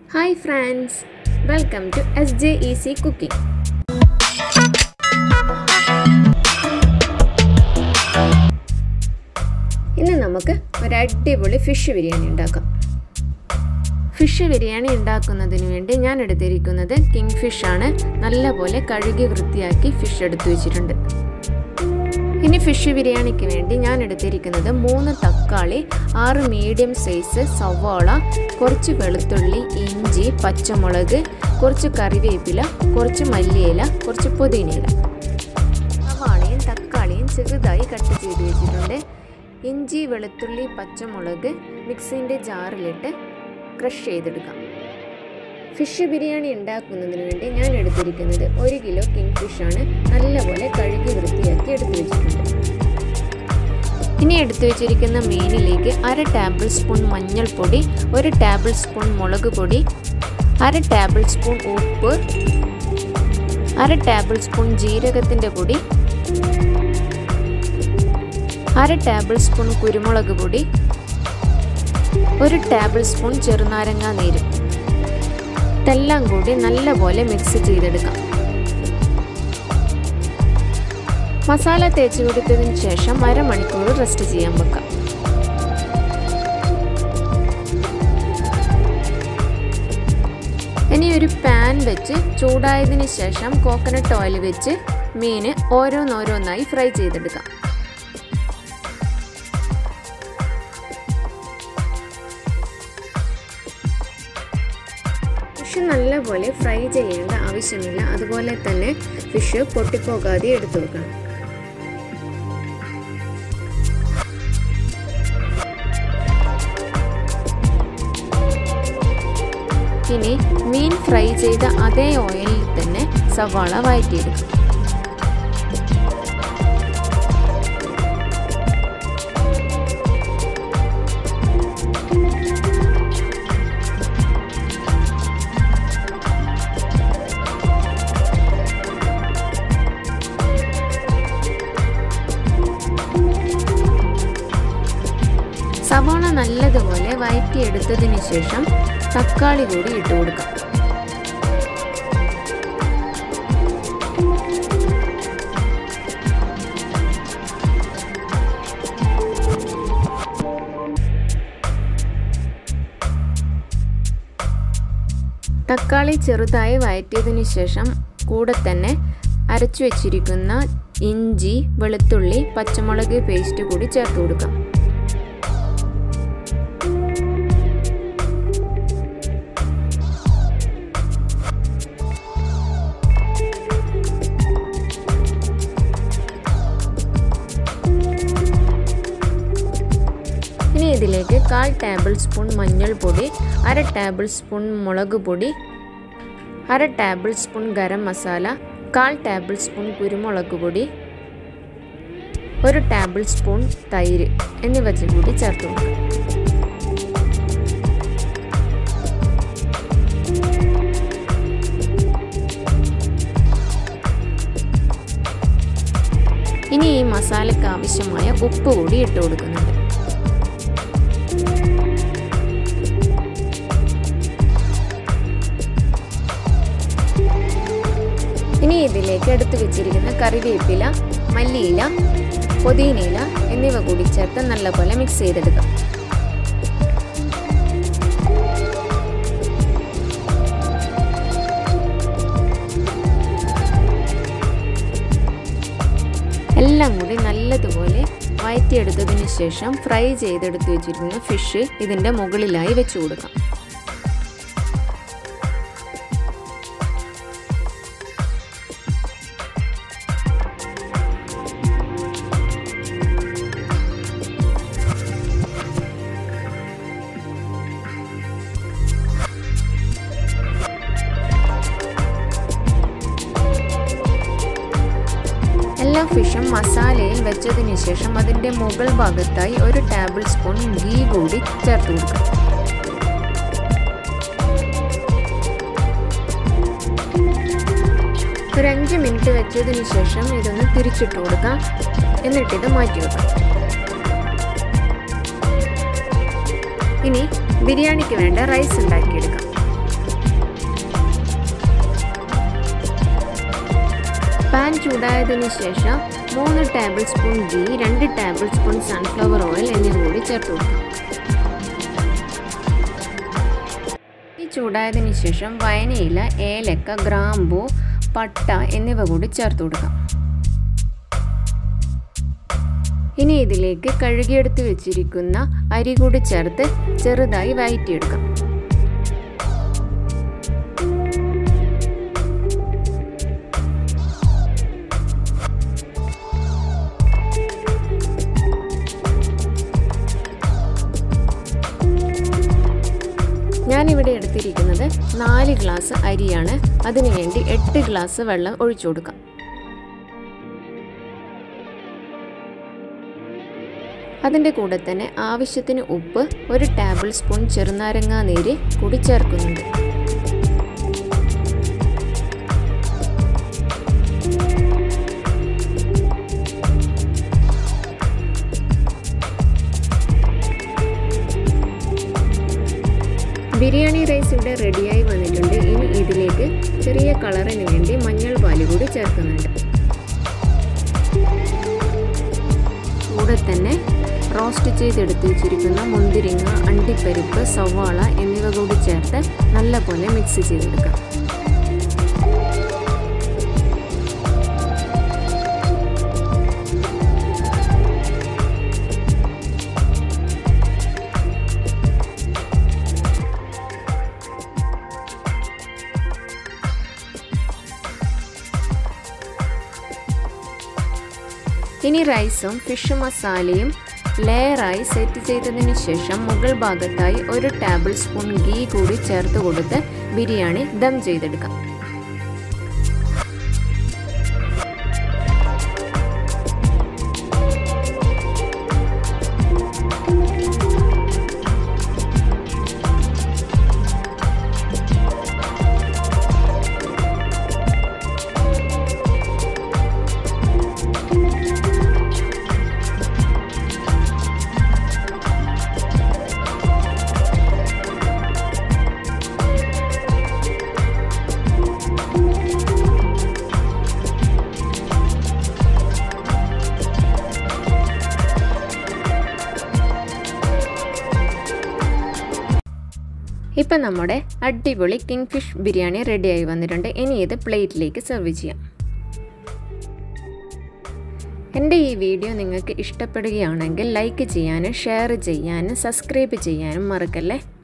hi friends welcome to S J E C cooking ഇന്ന് നമുക്ക് ഒരു അടിപൊളി ഫിഷ് ബിരിയാണി ഉണ്ടാക്കാം ഫിഷ് ബിരിയാണി ഉണ്ടാക്കുന്നതിന് വേണ്ടി ഞാൻ എടുത്തിരിക്കുന്നത് കിങ് ഫിഷ് ആണ് നല്ലപോലെ കഴുകി വൃത്തിയാക്കി ഫിഷ് എടുത്തു വെച്ചിട്ടുണ്ട് ഇനി ഫിഷ് ബിരിയാണിക്ക് വേണ്ടി ഞാൻ എടുത്തിരിക്കുന്നത് മൂന്ന് തക്കാളി ആറ് മീഡിയം സൈസ് സവാള കുറച്ച് വെളുത്തുള്ളി ഇഞ്ചി പച്ചമുളക് കുറച്ച് കറിവേപ്പില കുറച്ച് മല്ലിയില കുറച്ച് പുതിനയില സവാളയും തക്കാളിയും ചെറുതായി കട്ട് ചെയ്ത് വെച്ചിട്ടുണ്ട് ഇഞ്ചി വെളുത്തുള്ളി പച്ചമുളക് മിക്സിൻ്റെ ജാറിലിട്ട് ക്രഷ് ചെയ്തെടുക്കാം ഫിഷ് ബിരിയാണി ഉണ്ടാക്കുന്നതിന് വേണ്ടി ഞാൻ എടുത്തിരിക്കുന്നത് ഒരു കിലോ കിങ് ഫിഷാണ് നല്ലപോലെ കഴുകി വൃത്തിയാക്കി എടുത്തു വെച്ചിട്ടുണ്ട് ഇനി എടുത്തു വെച്ചിരിക്കുന്ന മീനിലേക്ക് അര ടേബിൾ സ്പൂൺ മഞ്ഞൾപ്പൊടി ഒരു ടേബിൾ സ്പൂൺ മുളക് പൊടി അര ടേബിൾ സ്പൂൺ ഉപ്പ് അര ടേബിൾ സ്പൂൺ ജീരകത്തിൻ്റെ പൊടി അര ടേബിൾ സ്പൂൺ കുരുമുളക് പൊടി ഒരു ടേബിൾ സ്പൂൺ ചെറുനാരങ്ങ നീര് ഇതെല്ലാം കൂടി നല്ലപോലെ മിക്സ് ചെയ്തെടുക്കാം മസാല തേച്ച് കൊടുത്തതിന് ശേഷം അരമണിക്കൂർ റെസ്റ്റ് ചെയ്യാൻ വെക്കാം ഇനി ഒരു പാൻ വെച്ച് ചൂടായതിനു ശേഷം കോക്കനട്ട് ഓയിൽ വെച്ച് മീന് ഓരോന്നോരോന്നായി ഫ്രൈ ചെയ്തെടുക്കാം ഫിഷ് നല്ലപോലെ ഫ്രൈ ചെയ്യേണ്ട ആവശ്യമില്ല അതുപോലെ തന്നെ ഫിഷ് പൊട്ടിപ്പോകാതെ എടുത്തു വെക്കണം ഇനി മീൻ ഫ്രൈ ചെയ്ത അതേ ഓയിലിൽ തന്നെ സവാള വഴറ്റിയെടുക്കും സവാള നല്ലതുപോലെ വഴറ്റിയെടുത്തതിന് ശേഷം തക്കാളി കൂടി ഇട്ട് കൊടുക്കാം തക്കാളി ചെറുതായി വഴറ്റിയതിനു ശേഷം കൂടെ തന്നെ അരച്ചു വെച്ചിരിക്കുന്ന ഇഞ്ചി വെളുത്തുള്ളി പച്ചമുളക് പേസ്റ്റ് കൂടി ചേർത്ത് കൊടുക്കാം ഇനി ഇതിലേക്ക് കാൽ ടേബിൾ സ്പൂൺ മഞ്ഞൾപ്പൊടി അര ടേബിൾ സ്പൂൺ മുളക് പൊടി അര ടേബിൾ സ്പൂൺ ഗരം മസാല കാൽ ടേബിൾ സ്പൂൺ കുരുമുളക് പൊടി ഒരു ടേബിൾ സ്പൂൺ തൈര് എന്നിവ കൂടി ചേർത്ത് കൊടുക്കുക ഇനി ഈ മസാലയ്ക്ക് ആവശ്യമായ ഉപ്പ് കൂടി ഇട്ട് കൊടുക്കുന്നുണ്ട് ഇനി ഇതിലേക്ക് എടുത്തു വെച്ചിരിക്കുന്ന കറിവേപ്പില മല്ലിയില പുതിനയില എന്നിവ കൂടി ചേർത്ത് നല്ലപോലെ മിക്സ് ചെയ്തെടുക്കാം എല്ലാം കൂടി നല്ലതുപോലെ വഴറ്റിയെടുത്തതിന് ശേഷം ഫ്രൈ ചെയ്തെടുത്ത് വെച്ചിരിക്കുന്ന ഫിഷ് ഇതിൻ്റെ മുകളിലായി വെച്ച് കൊടുക്കാം എല്ലാ ഫിഷും മസാലയിൽ വെച്ചതിന് ശേഷം അതിൻ്റെ മുകൾ ഭാഗത്തായി ഒരു ടേബിൾ സ്പൂൺ ഗീ കൂടി ചേർത്ത് കൊടുക്കാം ഒരു അഞ്ച് മിനിറ്റ് വെച്ചതിന് ശേഷം ഇതൊന്ന് തിരിച്ചിട്ട് കൊടുക്കാം എന്നിട്ടിത് മാറ്റി വെക്കാം ഇനി ബിരിയാണിക്ക് വേണ്ട റൈസ് ഉണ്ടാക്കിയെടുക്കാം പാൻ ചൂടായതിനു ശേഷം മൂന്ന് ടേബിൾ സ്പൂൺ ഗീ രണ്ട് ടേബിൾ സ്പൂൺ സൺഫ്ലവർ ഓയിൽ എന്നിവ കൂടി ചേർത്ത് കൊടുക്കാം ഈ ചൂടായതിനു ശേഷം വയനയില ഏലക്ക ഗ്രാമ്പു പട്ട എന്നിവ കൂടി ചേർത്ത് കൊടുക്കാം ഇനി ഇതിലേക്ക് കഴുകിയെടുത്ത് വെച്ചിരിക്കുന്ന അരി കൂടി ചേർത്ത് ചെറുതായി വഴറ്റിയെടുക്കാം ഞാനിവിടെ എടുത്തിരിക്കുന്നത് നാല് ഗ്ലാസ് അരിയാണ് അതിനുവേണ്ടി എട്ട് ഗ്ലാസ് വെള്ളം ഒഴിച്ചു കൊടുക്കാം അതിൻ്റെ കൂടെ തന്നെ ആവശ്യത്തിന് ഉപ്പ് ഒരു ടേബിൾ സ്പൂൺ ചെറുനാരങ്ങ നീര് കൂടി ചേർക്കുന്നുണ്ട് ബിരിയാണി റൈസ് ഇവിടെ റെഡിയായി വന്നിട്ടുണ്ട് ഇനി ഇതിലേക്ക് ചെറിയ കളറിന് വേണ്ടി മഞ്ഞൾ പാല് കൂടി ചേർക്കുന്നുണ്ട് കൂടെ തന്നെ റോസ്റ്റ് ചെയ്തെടുത്ത് വെച്ചിരിക്കുന്ന മുന്തിരിങ്ങ അണ്ടിപ്പരിപ്പ് സവാള എന്നിവ കൂടി ചേർത്ത് നല്ലപോലെ മിക്സ് ചെയ്തെടുക്കാം ഇനി റൈസും ഫിഷ് മസാലയും ലെയറായി സെറ്റ് ചെയ്തതിന് ശേഷം മുകൾ ഭാഗത്തായി ഒരു ടേബിൾ സ്പൂൺ ഗീ കൂടി ചേർത്ത് കൊടുത്ത് ബിരിയാണി ദം ചെയ്തെടുക്കാം ഇപ്പം നമ്മുടെ അടിപൊളി കിങ് ഫിഷ് ബിരിയാണി റെഡിയായി വന്നിട്ടുണ്ട് ഇനി ഇത് പ്ലേറ്റിലേക്ക് സെർവ് ചെയ്യാം എൻ്റെ ഈ വീഡിയോ നിങ്ങൾക്ക് ഇഷ്ടപ്പെടുകയാണെങ്കിൽ ലൈക്ക് ചെയ്യാനും ഷെയർ ചെയ്യാനും സബ്സ്ക്രൈബ് ചെയ്യാനും മറക്കല്ലേ